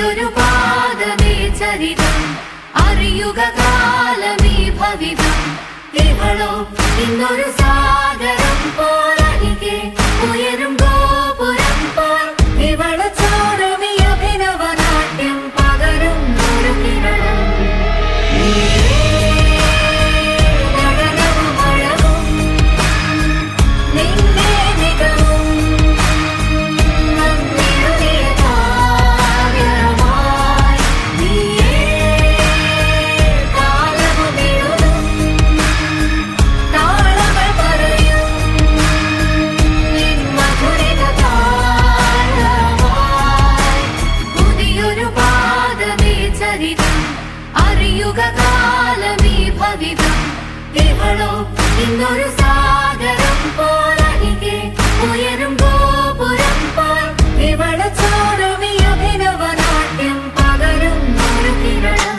പുതിയൊരു പാദമേ ചരിതം അറിയുക കാലമീ ഭവിതം ഇവളോ ഇന്നൊരു സാഗരം പോലരികെ ഉയരും ഗോപുരം പോൽ ഇവള് ചോടുമി അഭിനവ നാട്യം പകരും ഒരു കിരണം നടനവും അഴകും നിന്നെ മികവും നന്ദിയുடைய കാവ്യമായി നീയേ കാലമുമിഴുതും താളങ്ങൾ പറയും നിൻ മധുരിത താളമായി പുതിയൊരു പാദമേ ചരിതം അറിയുക കാലമീ ഭവിതം ഇവളോ ഇന്നൊരു സാഗരം പോലരികെ ഉയരും ഗോപുരം പോൽ ഇവള് ചോടുമി അഭിനവ നാട്യം പകരും ഒരു കിരണം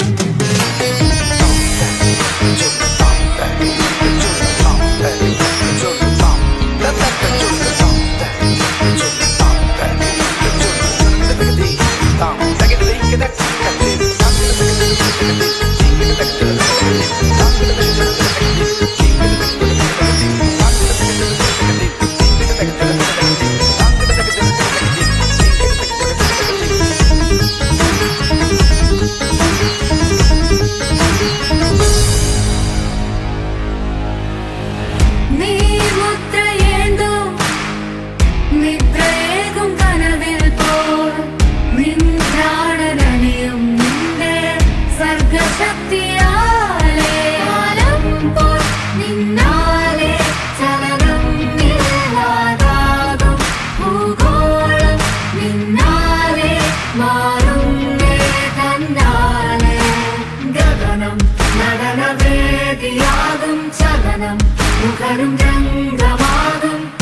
നീ മുദ്രയേന്തും നിദ്രയേകും കനവിൽ പോൽ നിൻ പ്രാണനണിയും നിന്റെ സർഗശക്തിയാലേ കാലം പോൽ നിന്നാലെ ചലനം ഇല്ലാതാകും ഭൂഗോളം നിന്നാലെ മാറും തന്നാലെ ഗഗനം നടനവേദിയാകും ചലനം മുഖരും രംഗമാകും